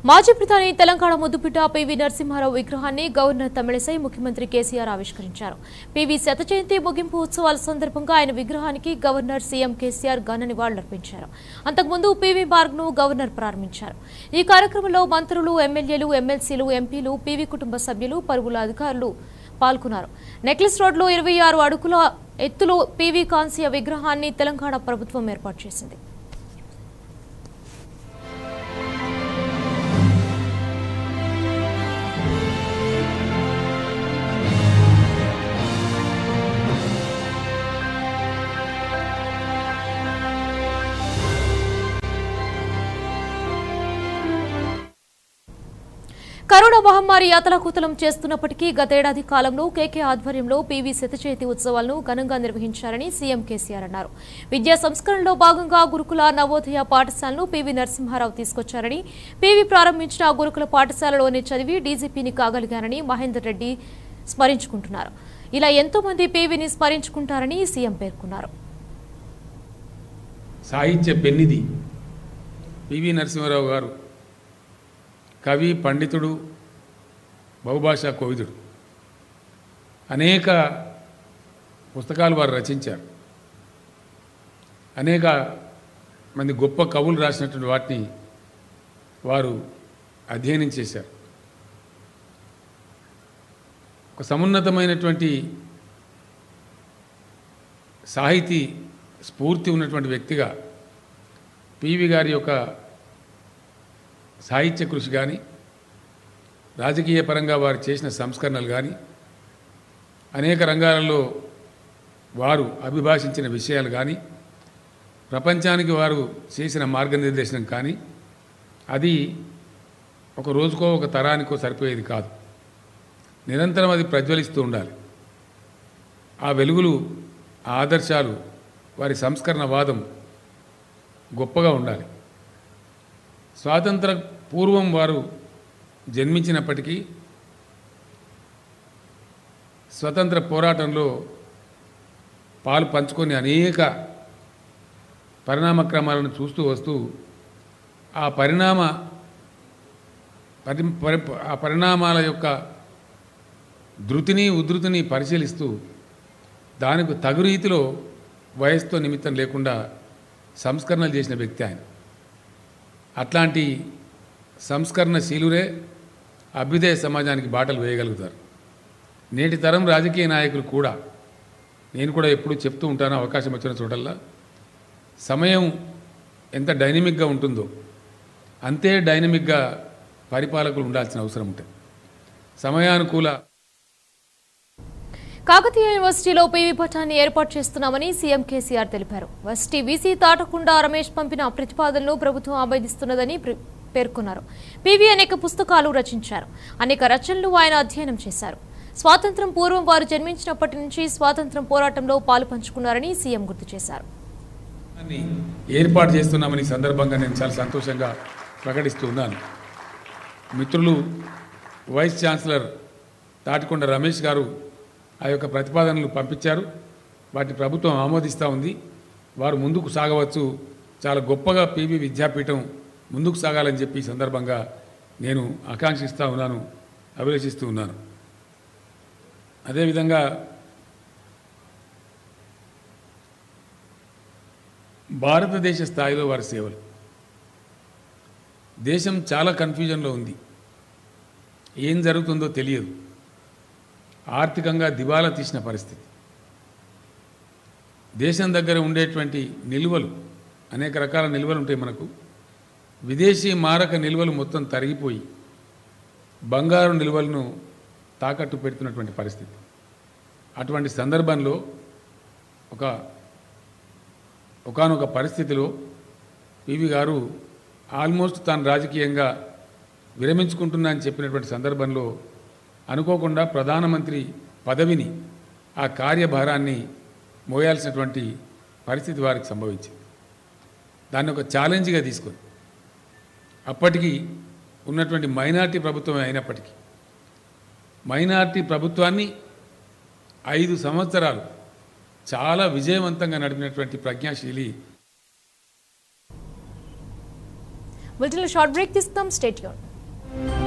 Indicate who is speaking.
Speaker 1: మాజీ ప్రధాని తెలంగాణ ముద్దుబిడ్డ పివి నరసింహారావు విగ్రహాన్ని గవర్నర్ తమిళసై ముఖ్యమంత్రి కేసీఆర్ ఆవిష్కరించారు పివి శత జయంతి ముగింపు ఉత్సవాల సందర్భంగా ఆయన విగ్రహానికి గవర్నర్ సీఎం కేసీఆర్ ఘన నివాళులర్పించారు అంతకుముందు పివి పార్క్ ను గవర్నర్ ప్రారంభించారు ఈ కార్యక్రమంలో మంత్రులు ఎమ్మెల్యేలు ఎమ్మెల్సీలు ఎంపీలు పివి కుటుంబ సభ్యులు పలువురు అధికారులు పాల్గొన్నారు నెక్లెస్ రోడ్లో ఇరవై ఆరు అడుగుల ఎత్తులో పివి కాంస్య విగ్రహాన్ని తెలంగాణ ప్రభుత్వం ఏర్పాటు చేసింది కరోనా మహమ్మారి యాతలాకుతలం చేస్తున్నప్పటికీ గతేడాది కాలంలో కేకే ఆధ్వర్యంలో పీవీ శతచేతి ఉత్సవాలను ఘనంగా నిర్వహించారని సీఎం కేసీఆర్ అన్నారు విద్యా సంస్కరణలో భాగంగా గురుకుల నవోదయ పాఠశాలను పీవీ నరసింహారావు తీసుకొచ్చారని పీవీ ప్రారంభించిన ఆ గురుకుల పాఠశాలలోనే చదివి డీజీపీని కాగలిగానని మహేందర్ రెడ్డి స్మరించుకుంటున్నారు ఇలా ఎంతో మంది పీవీని స్మరించుకుంటారని సీఎం పేర్కొన్నారు
Speaker 2: సాహిత్య పెన్నిది పివి నరసింహారావు గారు కవి పండితుడు బహుభాషా కోవిదుడు అనేక పుస్తకాలు వారు రచించారు అనేక మంది గొప్ప కవులు రాసినటువంటి వాటిని వారు అధ్యయనం చేశారు ఒక సమున్నతమైనటువంటి సాహితీ స్ఫూర్తి ఉన్నటువంటి వ్యక్తిగా పివి గారి యొక్క సాహిత్య కృషి కానీ రాజకీయ పరంగా వారు చేసిన సంస్కరణలు కానీ అనేక రంగాలలో వారు అభిభాషించిన విషయాలు కానీ ప్రపంచానికి వారు చేసిన మార్గనిర్దేశనం కానీ అది ఒక రోజుకో ఒక తరానికో సరిపోయేది కాదు నిరంతరం అది ప్రజ్వలిస్తూ ఉండాలి ఆ వెలుగులు ఆ ఆదర్శాలు వారి సంస్కరణ వాదం గొప్పగా ఉండాలి స్వాతంత్ర పూర్వం వారు జన్మించినప్పటికీ స్వతంత్ర పోరాటంలో పాలు పంచుకొని అనేక పరిణామక్రమాలను చూస్తూ వస్తూ ఆ పరిణామ పరి పరి- ఆ పరిణామాల యొక్క ధృతిని ఉధృతిని పరిశీలిస్తూ దానికి తగు రీతిలో వయసుతో నిమిత్తం లేకుండా సంస్కరణలు చేసిన వ్యక్తి ఆయన అట్లాంటి సంస్కరణశీలురే అభ్యుదయ సమాజానికి బాటలు వేయగలుగుతారు నేటి తరం రాజకీయ నాయకులు కూడా నేను కూడా ఎప్పుడు చెప్తూ ఉంటాను అవకాశం వచ్చిన చోటల్లా సమయం ఎంత డైనమిక్గా ఉంటుందో అంతే డైనమిక్గా పరిపాలకులు ఉండాల్సిన అవసరం ఉంటుంది సమయానుకూల
Speaker 1: కాకతీయ యూనివర్సిటీలో పీవీ పఠాన్ని ఏర్పాటు చేస్తున్నామని సీఎం కేసీఆర్ తెలిపారు వర్సిటీ వీసీ తాటకుండా రమేష్ పంపిన ప్రతిపాదనలు ప్రభుత్వం ఆమోదిస్తున్నదని ప్ర- పేర్కొన్నారు పీవీ అనేక పుస్తకాలు రచించారు అనేక రచనలు ఆయన అధ్యయనం చేశారు స్వాతంత్ర్యం పూర్వం వారు జన్మించినప్పటి నుంచి స్వాతంత్ర్యం పోరాటంలో పాలు పంచుకున్నారని సీఎం గుర్తు చేశారు
Speaker 2: దాన్ని ఏర్పాటు చేస్తున్నామని ఈ సందర్భంగా నేను చాలా సంతోషంగా ప్రకటిస్తూ ఉన్నాను మిత్రులు వైస్ ఛాన్సలర్ తాటికొండ రమేష్ గారు ఆ యొక్క ప్రతిపాదనలు పంపించారు వాటి ప్రభుత్వం ఆమోదిస్తూ ఉంది వారు ముందుకు సాగవచ్చు చాలా గొప్పగా పీవీ విద్యాపీఠం ముందుకు సాగాలని చెప్పి ఈ సందర్భంగా నేను ఆకాంక్షిస్తూ ఉన్నాను అభిలషిస్తూ ఉన్నాను అదేవిధంగా భారతదేశ స్థాయిలో వారి సేవలు దేశం చాలా కన్ఫ్యూజన్లో ఉంది ఏం జరుగుతుందో తెలియదు ఆర్థికంగా దివాలా తీసిన పరిస్థితి దేశం దగ్గర ఉండేటువంటి నిల్వలు అనేక రకాల నిల్వలు ఉంటాయి మనకు విదేశీ మారక నిల్వలు మొత్తం తరిగిపోయి బంగారు నిల్వలను తాకట్టు పెడుతున్నటువంటి పరిస్థితి అటువంటి సందర్భంలో ఒక ఒకానొక పరిస్థితిలో పివి గారు ఆల్మోస్ట్ తాను రాజకీయంగా విరమించుకుంటున్నా అని చెప్పినటువంటి సందర్భంలో అనుకోకుండా ప్రధానమంత్రి పదవిని ఆ కార్యభారాన్ని మోయాల్సినటువంటి పరిస్థితి వారికి సంభవించింది దాన్ని ఒక ఛాలెంజ్గా తీసుకొని అప్పటికి ఉన్నటువంటి మైనార్టీ ప్రభుత్వం అయినప్పటికీ మైనార్టీ ప్రభుత్వాన్ని ఐదు సంవత్సరాలు చాలా విజయవంతంగా నడిపినటువంటి ప్రజ్ఞాశీలి
Speaker 1: బులెటిన్లో షార్ట్ బ్రేక్ తీసుకుందాం స్టేట్ యూన్ తెలిపారు